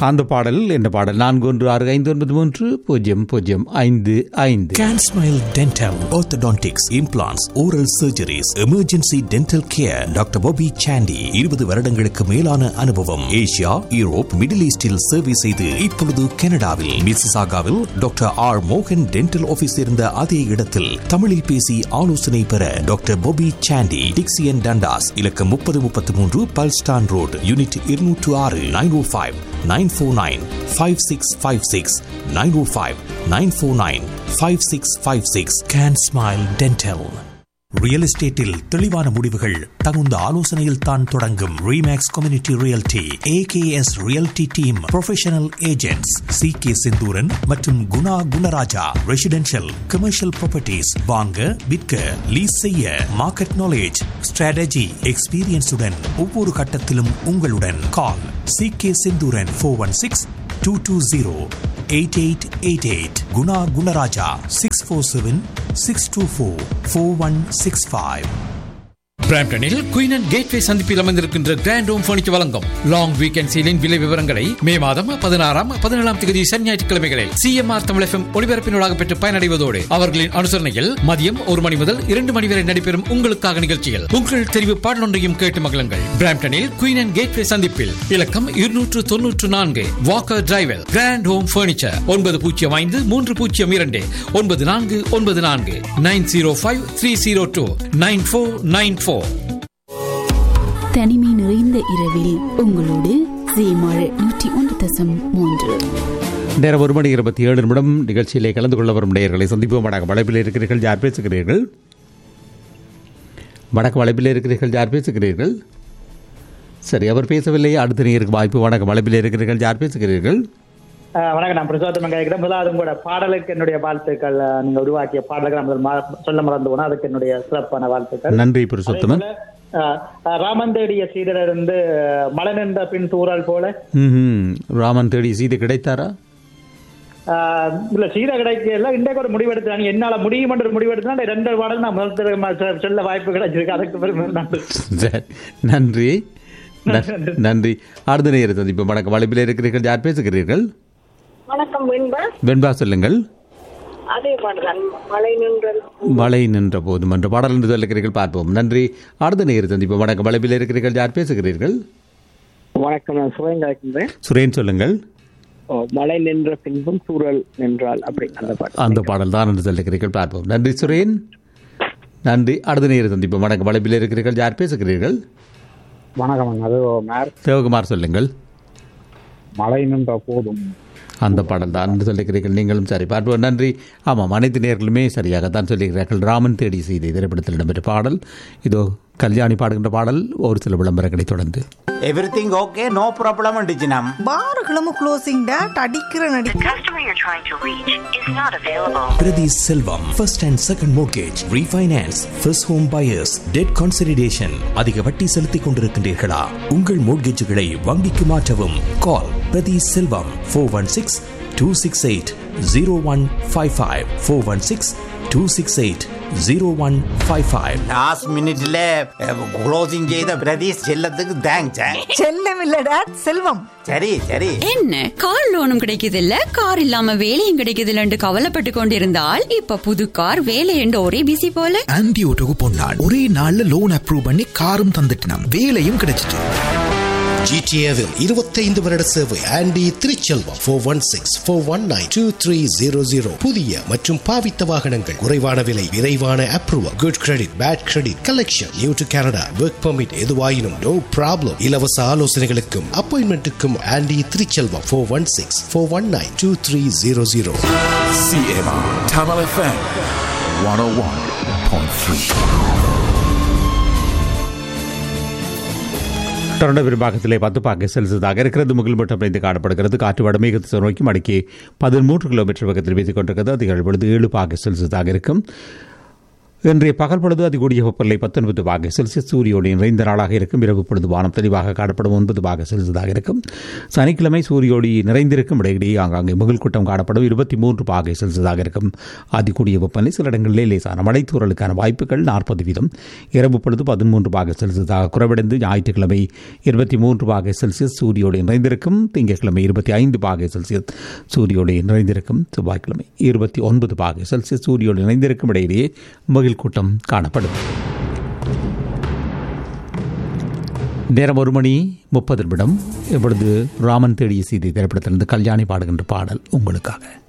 அந்த பாடல் என்ன பாடல் நான்கு ஒன்று ஆறு ஐந்து ஒன்பது மூன்று பூஜ்ஜியம் பூஜ்ஜியம் ஐந்து ஐந்து Can Smile Dental, Orthodontics, Implants, Oral Surgeries, Emergency Dental Care, doctor Bobby Sandy இருபது வருடங்களுக்கு மேலான அனுபவம் ஏசியா யூரோப் மிடில் ஈஸ்டில் சேவை செய்து இப்பொழுது கனடாவில் மிசிசாகாவில் டாக்டர் ஆர் மோகன் டென்டல் ஆபீஸ் இருந்த அதே இடத்தில் தமிழில் பேசி ஆலோசனை பெற டாக்டர் Bobby சாண்டி டிக்சியன் டண்டாஸ் இலக்கம் முப்பது முப்பத்தி மூன்று பல்ஸ்டான் ரோடு யூனிட் இருநூற்று ஆறு nine O five nine four nine five six five six nine O five nine four nine five six five six can smile dental real எஸ்டேட்டில் தெளிவான முடிவுகள் தகுந்த ஆலோசனையில் தான் தொடங்கும் Remax community realty AKS realty team professional agents C K Senthuran மற்றும் Guna Gunarajah residential commercial properties வாங்க விற்க லீஸ் செய்ய மார்க்கெட் நாலேஜ் ஸ்ட்ராட்டஜி எக்ஸ்பீரியன்ஸுடன் ஒவ்வொரு கட்டத்திலும் உங்களுடன் call C K Senthuran four one six two two zero eight eight eight eight Guna Gunarajah six four seven six two four four one six five பிராம்டனில் Queen and Gateway சந்திப்பில் அமைந்திருக்கின்ற grand home furniture வழங்கும் long weekend சீலின் விலை விவரங்களை மே மாதம் பதினாறாம் பதினேழாம் தேதி சனி ஞாயிற்றுக்கிழமைகளில் சிஎம்ஆர் தமிழ் எஃப்எம் ஒளிபரப்பினூடாக பெற்று பயனடைவதோடு அவர்களின் அனுசரணையில் மதியம் ஒரு மணி முதல் இரண்டு மணி வரை நடைபெறும் உங்களுக்காக நிகழ்ச்சியில் உங்கள் தெரிவு பாடலொன்றையும் கேட்டு மகிழுங்கள் பிராம்டனில் குயின் அண்ட் கேட்வே சந்திப்பில் இலக்கம் இருநூற்று தொன்னூற்று நான்கு Walker drive grand home furniture ஒன்பது பூஜ்ஜியம் ஐந்து மூன்று பூஜ்ஜியம் இரண்டு ஒன்பது நான்கு ஒன்பது நான்கு nine zero five three zero two nine four nine four தனிமை நிறைந்த இரவில் உங்களோடு ஜேமாள் நூற்றி ஒன்று தசம் மூன்று நேரம் ஒரு மணி இருபத்தி ஏழு நிமிடம் நிகழ்ச்சியிலே கலந்து கொள்ள வரும் நேயர்களை சந்திப்போம் வணக்கம் வளைப்பில் இருக்கிறீர்கள் யார் பேசுகிறீர்கள் வணக்கம் வளைப்பில் இருக்கிறீர்கள் யார் பேசுகிறீர்கள் சரி அவர் பேசவில்லை அடுத்த நேருக்கு வாய்ப்பு வணக்கம் வளைப்பில் இருக்கிறீர்கள் யார் பேசுகிறீர்கள் ஆஹ் வணக்கம் நான் பிரசோத்தமன் கேட்கிறேன் முதலாவது உங்களோட பாடலுக்கு என்னுடைய வாழ்த்துக்கள் ஆஹ் நீங்க உருவாக்கிய பாடலுக்கு நான் முதல் மா- சொல்ல மறந்து போனா அதுக்கு என்னுடைய சிறப்பான வாழ்த்துக்கள் நன்றி புருஷோத்தமன் அதே போல, ஆஹ் ஆஹ் ராமன் தேடிய சீடர் இருந்து மழை நின்ற பின் தூறல் போல ம்ஹும். ராமன் தேடி சீதை கிடைத்தாரா ஆஹ் இல்ல சீதை கிடைக்கல இன்றைக்கு ஒரு முடிவெடுத்தேன் என்னால முடியும் என்று முடிவெடுத்தா இந்த ரெண்டு பாடல் நான் முதல் தடவை சொ- சொல்ல வாய்ப்பு கிடைச்சிருக்கு அதுக்கு பிறகு நன்றி சரி நன்றி ந- நன்றி அடுத்த நேரம் சந்திப்போம் வணக்கம் வளைப்பில் இருக்கிறீர்கள் யார் பேசுகிறீர்கள் வணக்கம் வெண்பா வெண்பா சொல்லுங்கள் அதே பாடலாம் மழை நின்றல் மழை நின்ற போதும் என்ற பாடல் என்று சொல்லுகிறீர்கள் பார்ப்போம் நன்றி அடுத்த நேரம் சந்திப்போம் வணக்கம் வளைப்பில் இருக்கிறீர்கள் யார் பேசுகிறீர்கள் வணக்கம் நான் சுரேன் கேட்கின்றேன் சுரேன் சொல்லுங்கள் ஓ, மழை நின்ற பின்பும் சூழல் நின்றால் அப்படி அந்த பாட்டு அந்த பாடல் தான் என்று சொல்லுகிறீர்கள் பார்ப்போம் நன்றி சுரேன் நன்றி அடுத்த நேரம் சந்திப்போம் வணக்கம் வளைப்பில் இருக்கிறீர்கள் யார் பேசுகிறீர்கள் வணக்கம் அது மேர் சிவகுமார் சொல்லுங்கள் மழை நின்ற போதும் அந்த பாடல் தான் என்று சொல்லுகிறீர்கள் நீங்களும் சரி பார்ப்போம் நன்றி ஆமாம் அனைத்து நேர்களுமே சரியாகத்தான் சொல்லுகிறார்கள் ராமன் தேடி செய்தி திரைப்படத்தில் இடம்பெற்ற பாடல் இதோ கல்யாணி பாடுகின்ற பாடல் ஒரு சில விளம்பரங்களை தொடர்ந்து எவ்ரிதிங் ஓகே நோ ப்ராப்ளம் டிஜினம் பாருகளும் க்ளோசிங் டேட் அடிக்கிற நடி customer you're trying to reach is not available. Prathi Selvam first and second mortgage refinance first home buyers debt consolidation அதிக வட்டி செலுத்திக் கொண்டிருக்கின்றீர்களா உங்கள் மோர்கேஜுகளை வங்கிக்கு மாற்றவும் call Prathi Selvam four one six two six eight zero one five five four one six two six eight zero one five five last மினிட்ல closing செய்த பிரதீஷ் செல்லத்துக்கு thanks செல்லம் இல்ல டேட் செல்வம் சரி சரி என்ன கார் லோனும் கிடைக்குதில்ல கார் இல்லாம வேலையும் கிடைக்குதில்லன்னு கவலைப்பட்டு கொண்டிருந்தால் இப்ப புது கார் வேலை என்று ஒரே பிசி போல ஆன்டி ஓட்டோக்கு பொன்னாள் ஒரே நாள்ல லோன் அப்ரூவ் பண்ணி காரும் தந்துட்டினான் வேலையும் கிடைச்சிட்டு ஜிடிஏவில் இருபத்தைந்து வருட சேவை Andy Thiruchelvam four one six four one nine two three zero zero புதிய மற்றும் பாவித்த வாகனங்கள் குறைவான விலை விரைவான approval good credit bad credit collection new to Canada work permit எதுவாயினும் நோ ப்ராப்ளம் இலவச ஆலோசனைகளுக்கும் அப்பாயின்மெண்ட்டுக்கும் Andy Thiruchelvam four one six four one nine two three zero zero CMR Tamil FM 101.3. தொடர்ந்த பெரும்பாக்கத்திலே பத்து பாக்கை செல்சியஸாக இருக்கிறது முகில் மட்டும் அமைந்து காணப்படுகிறது காற்று வடமேக திசை நோக்கி மணிக்கு பதிமூன்று கிலோமீட்டர் வேகத்தில் வீசிக் கொண்டிருக்கிறது அதிகாலை பொழுது ஏழு பாக்கை செல்சியஸாக இருக்கும் இன்றைய பகல் பொழுது அதிகூடிய வெப்பநிலை பத்தொன்பது பாக செல்சியஸ் சூரியோடு நிறைந்த நாளாக இருக்கும் இரவு பொழுது வானம் தெளிவாக காணப்படும் ஒன்பது பாக செல்சியஸாக இருக்கும் சனிக்கிழமை சூரியோடி நிறைந்திருக்கும் இடையிடையே ஆங்காங்கே முகில் கூட்டம் காணப்படும் இருபத்தி மூன்று பாகை செல்சியஸாக இருக்கும் அதிகூடிய வெப்பநிலை சில இடங்களிலே லேசான மழைத்தூறலுக்கான வாய்ப்புகள் நாற்பது வீதம் இரவு பொழுது பதிமூன்று பாக செல்சியஸாக குறைவடைந்து ஞாயிற்றுக்கிழமை இருபத்தி மூன்று பாகை செல்சியஸ் சூரியோடு நிறைந்திருக்கும் திங்கட்கிழமை இருபத்தி ஐந்து பாகை செல்சியஸ் சூரியோடு நிறைந்திருக்கும் செவ்வாய்க்கிழமை இருபத்தி ஒன்பது பாகை செல்சியஸ் சூரியோடு இணைந்திருக்கும் இடையிலேயே முகில் கூட்டம் காணப்படும் நேரம் ஒரு மணி முப்பது நிமிடம் இப்பொழுது ராமன் தேடிய செய்தி திரைப்படத்திலிருந்து கல்யாணி பாடுகின்ற பாடல் உங்களுக்காக